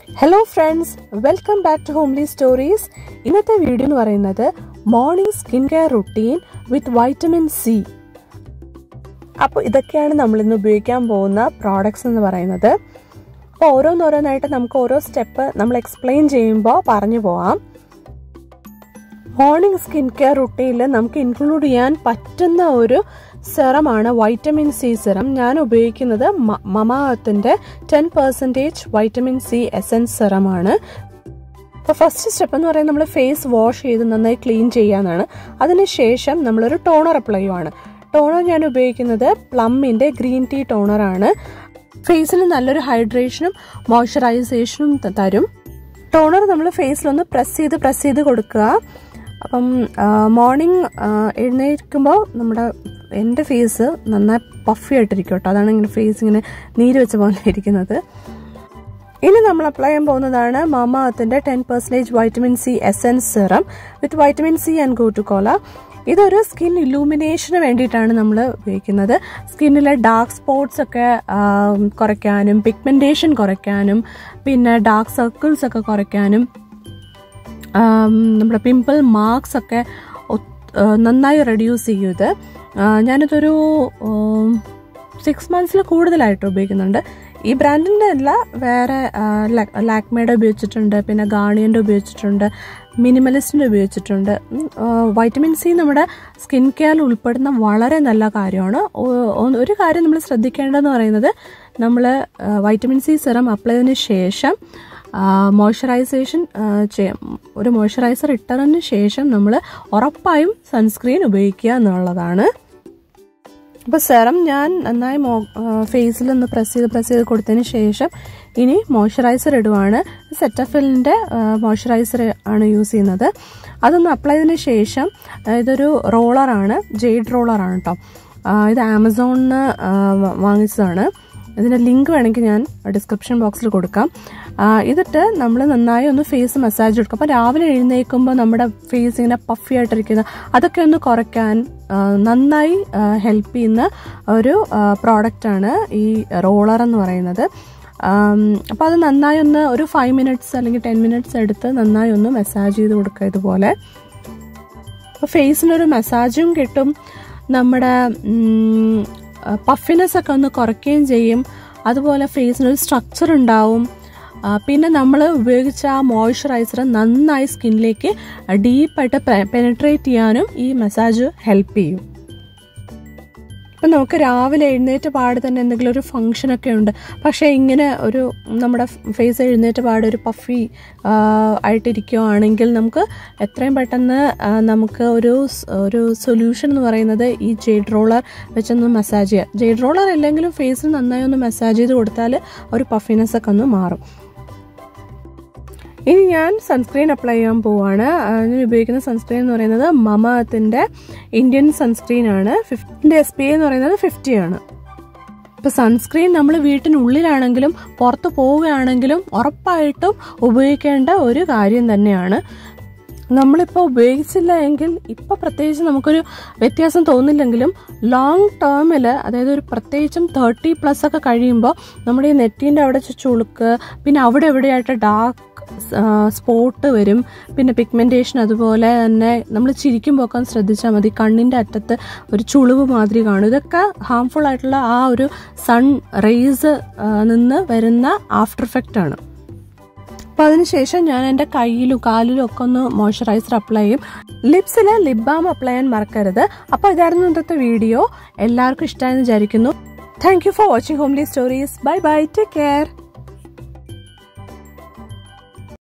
hello friends welcome back to homely stories ഇന്നത്തെ video എന്ന് പറയുന്നത് morning skin care routine with vitamin C അപ്പോൾ ഇതൊക്കെയാണ് നമ്മൾ ഇന്ന് ഉപയോഗിക്കാൻ പോകുന്ന പ്രോഡക്ട്സ് എന്ന് പറയുന്നത് അപ്പോൾ ഓരോന്നോരോന്നായിട്ട് നമുക്ക് ഓരോ സ്റ്റെപ്പ് നമ്മൾ എക്സ്പ്ലെയിൻ ചെയ്യുമ്പോൾ പറഞ്ഞു പോവാം മോർണിംഗ് സ്കിൻ കെയർ റുട്ടീനിൽ നമുക്ക് ഇൻക്ലൂഡ് ചെയ്യാൻ പറ്റുന്ന ഒരു സെറമാണ് വൈറ്റമിൻ സി സെറം ഞാൻ ഉപയോഗിക്കുന്നത് മമാഅത്തിൻ്റെ ten percentage vitamin C essence സെറമാണ് അപ്പോൾ ഫസ്റ്റ് സ്റ്റെപ്പ് എന്ന് പറയുന്നത് നമ്മൾ ഫേസ് വാഷ് ചെയ്ത് നന്നായി ക്ലീൻ ചെയ്യാന്നാണ് അതിനുശേഷം നമ്മളൊരു ടോണർ അപ്ലൈ ചെയ്യുവാണ് ടോണർ ഞാൻ ഉപയോഗിക്കുന്നത് പ്ലമ്മിൻ്റെ ഗ്രീൻ ടീ ടോണറാണ് ഫേസിന് നല്ലൊരു ഹൈഡ്രേഷനും മോയ്സ്ചറൈസേഷനും തരും ടോണർ നമ്മൾ ഫേസിലൊന്ന് പ്രസ് ചെയ്ത് പ്രസ് ചെയ്ത് കൊടുക്കുക അപ്പം മോർണിംഗ് എഴുന്നേൽക്കുമ്പോൾ നമ്മുടെ എൻ്റെ ഫേസ് നന്നായി പഫി ആയിട്ടിരിക്കും കേട്ടോ അതാണ് ഇങ്ങനെ ഫേസ് ഇങ്ങനെ നീര് വെച്ച പോലെ ഇരിക്കുന്നത് ഇനി നമ്മൾ അപ്ലൈ ചെയ്യാൻ പോകുന്നതാണ് മാമാഅത്തിൻ്റെ ten percentage vitamin C essence serum with vitamin C and gotu kola ഇതൊരു സ്കിൻ ഇലൂമിനേഷന് വേണ്ടിയിട്ടാണ് നമ്മൾ ഉപയോഗിക്കുന്നത് സ്കിന്നിലെ ഡാർക്ക് സ്പോട്ട്സ് ഒക്കെ കുറയ്ക്കാനും പിഗ്മെൻറ്റേഷൻ കുറയ്ക്കാനും പിന്നെ ഡാർക്ക് സർക്കിൾസ് ഒക്കെ കുറയ്ക്കാനും നമ്മുടെ പിമ്പിൾ മാർക്സ് ഒക്കെ നന്നായി റെഡ്യൂസ് ചെയ്യും ഇത് ഞാനിതൊരു സിക്സ് മന്ത്സിൽ കൂടുതലായിട്ട് ഉപയോഗിക്കുന്നുണ്ട് ഈ ബ്രാൻഡിൻ്റെ അല്ല വേറെ ലാക്മേയുടെ ഉപയോഗിച്ചിട്ടുണ്ട് പിന്നെ ഗാർണിയൻ്റെ ഉപയോഗിച്ചിട്ടുണ്ട് മിനിമലിസ്റ്റിൻ്റെ ഉപയോഗിച്ചിട്ടുണ്ട് വൈറ്റമിൻ സി നമ്മുടെ സ്കിൻ കെയറിൽ ഉൾപ്പെടുന്ന വളരെ നല്ല കാര്യമാണ് ഒരു കാര്യം നമ്മൾ ശ്രദ്ധിക്കേണ്ടതെന്ന് പറയുന്നത് നമ്മൾ വൈറ്റമിൻ സി സിറം അപ്ലൈ ചെയ്തതിന് ശേഷം മോയ്സ്ചറൈസേഷൻ ചെയ്യാം ഒരു മോയ്സ്ചറൈസർ ഇട്ടതിന് ശേഷം നമ്മൾ ഉറപ്പായും സൺസ്ക്രീൻ ഉപയോഗിക്കുക എന്നുള്ളതാണ് അപ്പോൾ സെറം ഞാൻ നന്നായി മോ ഫേസിൽ ഒന്ന് പ്രസ് ചെയ്ത് പ്രസ് ചെയ്ത് കൊടുത്തതിന് ശേഷം ഇനി മോയ്സ്ചറൈസർ ഇടുവാണ് സെറ്റഫിലിൻ്റെ മോയ്സ്ചറൈസർ ആണ് യൂസ് ചെയ്യുന്നത് അതൊന്ന് അപ്ലൈ ചെയ്തതിന് ശേഷം ഇതൊരു റോളറാണ് ജെയ്ഡ് റോളറാണ് കേട്ടോ ഇത് ആമസോണിന് വാങ്ങിച്ചതാണ് ഇതിൻ്റെ ലിങ്ക് വേണമെങ്കിൽ ഞാൻ ഡിസ്ക്രിപ്ഷൻ ബോക്സിൽ കൊടുക്കാം ഇതിട്ട് നമ്മൾ നന്നായി ഒന്ന് ഫേസ് മസാജ് കൊടുക്കും അപ്പോൾ രാവിലെ എഴുന്നേൽക്കുമ്പോൾ നമ്മുടെ ഫേസ് ഇങ്ങനെ പഫി ആയിട്ടിരിക്കുന്ന അതൊക്കെ ഒന്ന് കുറയ്ക്കാൻ നന്നായി ഹെൽപ്പ് ചെയ്യുന്ന ഒരു പ്രോഡക്റ്റാണ് ഈ റോളർ എന്ന് പറയുന്നത് അപ്പോൾ അത് നന്നായി ഒന്ന് ഒരു ഫൈവ് മിനിറ്റ്സ് അല്ലെങ്കിൽ ടെൻ മിനിറ്റ്സ് എടുത്ത് നന്നായി ഒന്ന് മസാജ് ചെയ്ത് കൊടുക്കുക ഇതുപോലെ അപ്പോൾ ഫേസിനൊരു മസാജും കിട്ടും നമ്മുടെ പഫിനെസ് ഒക്കെ ഒന്ന് കുറയ്ക്കുകയും ചെയ്യും അതുപോലെ ഫേസിനൊരു സ്ട്രക്ചർ ഉണ്ടാവും പിന്നെ നമ്മൾ ഉപയോഗിച്ച ആ മോയ്സ്ചറൈസർ നന്നായി സ്കിന്നിലേക്ക് ഡീപ്പായിട്ട് പെനട്രേറ്റ് ചെയ്യാനും ഈ മസാജ് ഹെൽപ്പ് ചെയ്യും ഇപ്പം നമുക്ക് രാവിലെ എഴുന്നേറ്റ പാട് തന്നെ എന്തെങ്കിലും ഒരു ഫങ്ഷനൊക്കെ ഉണ്ട് പക്ഷേ ഇങ്ങനെ ഒരു നമ്മുടെ ഫേസ് എഴുന്നേറ്റ പാട് ഒരു പഫി ആയിട്ടിരിക്കുകയാണെങ്കിൽ നമുക്ക് എത്രയും പെട്ടെന്ന് നമുക്ക് ഒരു ഒരു സൊല്യൂഷൻ എന്ന് പറയുന്നത് ഈ ജെയ്ഡ് റോളർ വെച്ചൊന്ന് മസാജ് ചെയ്യുക ജെയ്ഡ് റോളർ ഇല്ലെങ്കിലും ഫേസിൽ നന്നായി ഒന്ന് മസാജ് ചെയ്ത് കൊടുത്താൽ ഒരു പഫിനെസ് ഒക്കെ ഒന്ന് മാറും ഇനി ഞാൻ സൺസ്ക്രീൻ അപ്ലൈ ചെയ്യാൻ പോവാണ് ഞാൻ ഉപയോഗിക്കുന്ന സൺസ്ക്രീൻ എന്ന് പറയുന്നത് മമാഅത്തിൻ്റെ ഇന്ത്യൻ സൺസ്ക്രീൻ ആണ് ഫിഫ്റ്റിൻ്റെ എസ് പി എന്ന് പറയുന്നത് ഫിഫ്റ്റി ആണ് ഇപ്പോൾ സൺസ്ക്രീൻ നമ്മൾ വീട്ടിനുള്ളിലാണെങ്കിലും പുറത്ത് പോവുകയാണെങ്കിലും ഉറപ്പായിട്ടും ഉപയോഗിക്കേണ്ട ഒരു കാര്യം തന്നെയാണ് നമ്മളിപ്പോൾ ഉപയോഗിച്ചില്ല എങ്കിൽ ഇപ്പോൾ പ്രത്യേകിച്ച് നമുക്കൊരു വ്യത്യാസം തോന്നില്ലെങ്കിലും ലോങ് ടേമിൽ അതായത് ഒരു പ്രത്യേകിച്ചും തേർട്ടി പ്ലസ് ഒക്കെ കഴിയുമ്പോൾ നമ്മുടെ ഈ നെറ്റീൻ്റെ അവിടെ ചുളുക്ക് പിന്നെ അവിടെ എവിടെയായിട്ട് ഡാർക്ക് സ്പോട്ട് വരും പിന്നെ പിഗ്മെൻറ്റേഷൻ അതുപോലെ തന്നെ നമ്മൾ ചിരിക്കുമ്പോൾ ഒക്കെ ശ്രദ്ധിച്ചാൽ മതി കണ്ണിൻ്റെ അറ്റത്ത് ഒരു ചുളിവ് മാതിരി കാണും ഇതൊക്കെ ഹാംഫുൾ ആയിട്ടുള്ള ആ ഒരു സൺ റേസ് നിന്ന് വരുന്ന ആഫ്റ്റർ എഫക്റ്റ് ആണ് അപ്പോൾ അതിനുശേഷം ഞാൻ എൻ്റെ കയ്യിലും കാലിലും ഒക്കെ ഒന്ന് മോയ്സ്ചറൈസർ അപ്ലൈ ചെയ്യും ലിപ്സിൽ ലിപ് ബാം അപ്ലൈ ചെയ്യാൻ മറക്കരുത് അപ്പോൾ ഇതായിരുന്നു ഇന്നത്തെ വീഡിയോ എല്ലാവർക്കും ഇഷ്ടമായെന്ന് വിചാരിക്കുന്നു thank you for watching homely stories bye bye take care